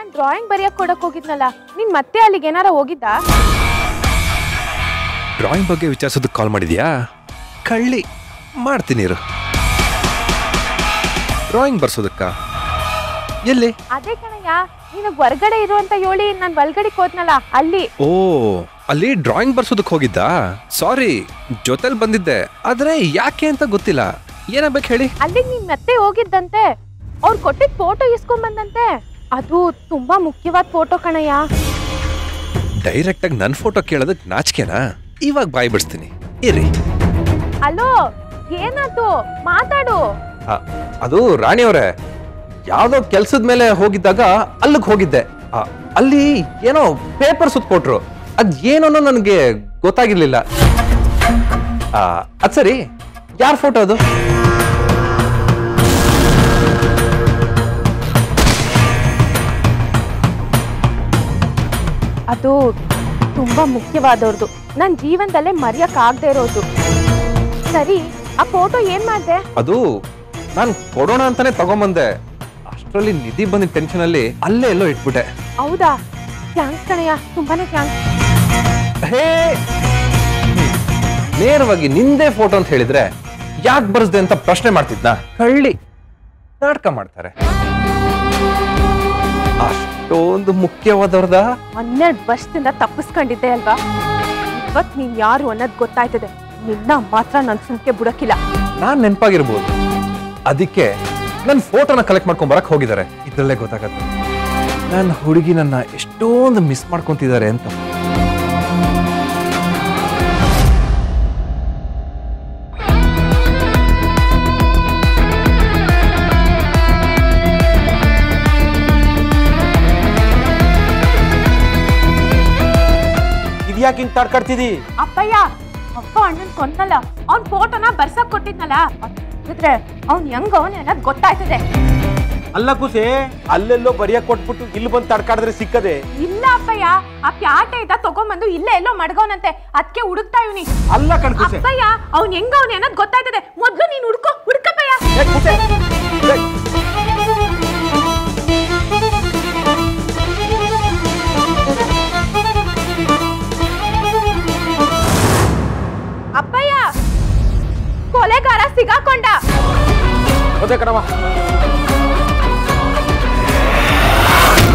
ನಾನ್ drawing ಬರೆಯಕ್ ಕೊಡಕ್ ಹೋಗಿದ್ನಲ್ಲ ನೀನ್ ಮತ್ತೆ ಅಲ್ಲಿಗೆ ಏನಾರ ಹೋಗಿದ್ದ ಡ್ರಾಯಿಂಗ್ ಬಗ್ಗೆ ವಿಚಾರಿಸೋದಕ್ಕೆ ಕಾಲ್ ಮಾಡಿದ್ಯಾ ಕಳ್ಳಿ ಮಾಡ್ತೀನಿ ಇರು ಡ್ರಾಯಿಂಗ್ ಬರ್ಸೋದಕ್ಕ ಎಲ್ಲಿ ಅದೇ ಕಣಯ್ಯ ನಿನಗ್ ಹೊರ್ಗಡೆ ಇರು ಅಂತ ಹೇಳಿ ನಾನ್ ಒಳಗಡೆ ಹೋದ್ನಲ್ಲ ಅಲ್ಲಿ ಓ ಅಲ್ಲಿ ಡ್ರಾಯಿಂಗ್ ಬರ್ಸೋದಕ್ಕೆ ಹೋಗಿದ್ದಾ ಸಾರಿ ಜೊತೆಲ್ ಬಂದಿದ್ದೆ ಆದ್ರೆ ಯಾಕೆ ಅಂತ ಗೊತ್ತಿಲ್ಲ ಏನಾಗ್ಬೇಕು ಹೇಳಿ ಅಲ್ಲಿಗೆ ನೀನ್ ಮತ್ತೆ ಹೋಗಿದ್ದಂತೆ ಅವ್ರು ಕೊಟ್ಟಿದ್ ಫೋಟೋ ಇಸ್ಕೊಂಡ್ ಬಂದಂತೆ ಅದು ತುಂಬಾ ಮುಖ್ಯವಾದ ಫೋಟೋ ಕಣಯ್ಯ ಡೈರೆಕ್ಟ್ ಆಗಿ ನನ್ನ ಫೋಟೋ ಕೇಳೋದಕ್ಕೆ ನಾಚಿಕೆನಾ ಇವಾಗ ಬಾಯ್ ಬಿಡಿಸ್ತೀನಿ ಇರಿ ಅಲೋ ಏನಾಯ್ತು ಮಾತಾಡು ಆ, ಅದು ರಾಣಿಯವರೇ ಯಾವ್ದೋ ಕೆಲ್ಸದ ಮೇಲೆ ಹೋಗಿದ್ದಾಗ ಅಲ್ಲಿಗೆ ಹೋಗಿದ್ದೆ ಆ, ಅಲ್ಲಿ ಏನೋ ಪೇಪರ್ ಸುತ್ತ ಕೊಟ್ರು ಅದ್ ಏನೋ ನನಗೆ ಗೊತ್ತಾಗಿರ್ಲಿಲ್ಲ ಆ, ಅದ್ ಸರಿ ಯಾರ ಫೋಟೋ ಅದು ಅದು ತುಂಬಾ ಮುಖ್ಯವಾದವ್ರದ್ದು ನನ್ ಜೀವನದಲ್ಲೇ ಮರೆಯಕ್ ಆಗದೆ ಇರೋದು ಸರಿ ಆ ಫೋಟೋ ಏನ್ ಮಾಡ್ದೆ ಅದು ನಾನು ಕೊಡೋಣ ಅಂತಾನೆ ತಗೊಂಬಂದೆ ಅಷ್ಟರಲ್ಲಿ ನಿಧಿ ಬಂದಿದ್ದ ಟೆನ್ಷನ್ ಅಲ್ಲಿ ಅಲ್ಲೇ ಎಲ್ಲೋ ಇಟ್ಬಿಟ್ಟೆ ಹೌದಾ ಥ್ಯಾಂಕ್ಸ್ ಕಣಯ್ಯ ತುಂಬಾನೇ ಥ್ಯಾಂಕ್ಸ್ ಹೇ ಹ್ಮ್. ನೇರವಾಗಿ ನಿಂದೇ ಫೋಟೋ ಅಂತ ಹೇಳಿದ್ರೆ ಯಾಕೆ ಬರ್ಸ್ದೆ ಅಂತ ಪ್ರಶ್ನೆ ಮಾಡ್ತಿದ್ನಾ ಕಳ್ಳಿ ನಾಟಕ ಮಾಡ್ತಾರೆ ಅಷ್ಟೊಂದು ಮುಖ್ಯವಾದವ್ರದ ಹನ್ನೆರಡು ವರ್ಷದಿಂದ ತಪ್ಪಿಸ್ಕೊಂಡಿದ್ದೆ ಅಲ್ವಾ ಇವತ್ ನೀನ್ ಯಾರು ಅನ್ನೋದ್ ಗೊತ್ತಾಯ್ತದೆ ನಿನ್ನ ಮಾತ್ರ ನನ್ ಸುಮ್ಕೆ ಬಿಡಕ್ಕಿಲ್ಲ ನಾನ್ ನೆನಪಾಗಿರ್ಬೋದು ಅದಕ್ಕೆ ನನ್ನ ಫೋಟೋನ ಕಲೆಕ್ಟ್ ಮಾಡ್ಕೊಂಡ್ ಬರಕ್ ಹೋಗಿದ್ದಾರೆ ಇದ್ರಲ್ಲೇ ಗೊತ್ತಾಗತ್ತೆ ನನ್ನ ಹುಡುಗಿ ನನ್ನ ಎಷ್ಟೊಂದು ಮಿಸ್ ಮಾಡ್ಕೊಂತಿದ್ದಾರೆ ಅಂತ ಇದ್ಯಾಕೆ ಹಿಂಗ್ ತಡ್ಕಡ್ತಿದಿ ಅಪ್ಪಯ್ಯ ಅಪ್ಪ ಅಣ್ಣನ್ ಕೊಂದಲ್ಲ ಅವ್ನ್ ಫೋಟೋನ ಬರ್ಸಕ್ ಕೊಟ್ಟಿದ್ನಲ್ಲ ಅದ್ರೆ ಅವ್ನ್ ಹೆಂಗ ಅವನ್ ಅನ್ನೋದ್ ಗೊತ್ತಾಯ್ತದೆ ಅಲ್ಲ ಕುಸೆ ಅಲ್ಲೆಲ್ಲೋ ಬರಿಯಕ್ ಕೊಟ್ಬಿಟ್ಟು ಇಲ್ಲಿ ಬಂದು ತಡ್ಕಾಡಿದ್ರೆ ಸಿಕ್ಕದೆ ಇಲ್ಲ ಅಪ್ಪಯ್ಯ ಆ ಪ್ಯಾಟೆ ಇದ್ದ ತಗೊಂಬಂದು ಇಲ್ಲೇ ಎಲ್ಲೋ ಮಡ್ಗವನಂತೆ ಅದಕ್ಕೆ ಹುಡುಕ್ತಾ ಇವ್ನಿ ಅಲ್ಲ ಕಣ್ ಕುಸೆ ಅಪ್ಪಯ್ಯ ಅವ್ನ್ ಹೆಂಗ ಅವ್ನ್ ಅನ್ನೋದ್ ಗೊತ್ತಾಯ್ತದೆ ಮೊದ್ಲು ನೀನ್ ಹುಡ್ಕೋ ಹುಡ್ಕಪ್ಪಯ್ಯ ಏ, ಕುಸೆ ಏ, ಅಪ್ಪಯ್ಯ ಕೊಲೆಗಾರ ಸಿಗಾಕೊಂಡ ಹೋದೆ ಕಣವ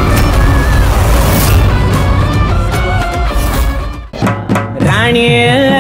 ರಾಣಿ